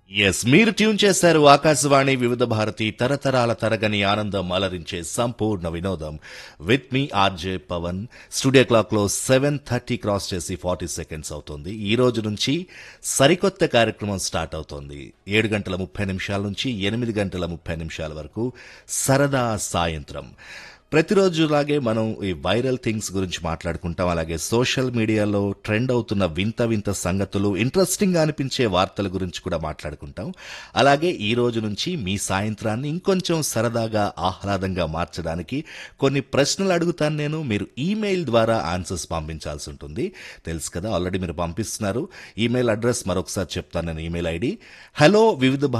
yes మీరు tune చేశారు ఆకాశవాణి వివిధ భారతి తరతరాల తరగని ఆనందం అలరించే సంపూర్ణ వినోదం విత్ మీ ఆర్జే పవన్ స్టూడియో క్లాక్ లో సెవెన్ థర్టీ క్రాస్ చేసి ఫార్టీ సెకండ్స్ అవుతుంది ఈ రోజు నుంచి సరికొత్త కార్యక్రమం స్టార్ట్ అవుతోంది ఏడు గంటల ముప్పై నిమిషాల నుంచి ఎనిమిది గంటల ముప్పై నిమిషాల వరకు సరదా సాయంత్రం ప్రతిరోజులాగే మనం ఈ వైరల్ థింగ్స్ గురించి మాట్లాడుకుంటాం అలాగే సోషల్ మీడియాలో ట్రెండ్ అవుతున్న వింత వింత సంగతులు ఇంట్రెస్టింగ్ గా అనిపించే వార్తల గురించి కూడా మాట్లాడుకుంటాం అలాగే ఈ రోజు నుంచి మీ సాయంత్రాన్ని ఇంకొంచెం సరదాగా ఆహ్లాదంగా మార్చడానికి కొన్ని ప్రశ్నలు అడుగుతాను నేను మీరు ఈమెయిల్ ద్వారా ఆన్సర్స్ పంపించాల్సి ఉంటుంది తెలుసు కదా ఆల్రెడీ మీరు పంపిస్తున్నారు ఈమెయిల్ అడ్రస్ మరొకసారి చెప్తాను నేను ఈమెయిల్ ఐడి హలో వివిధ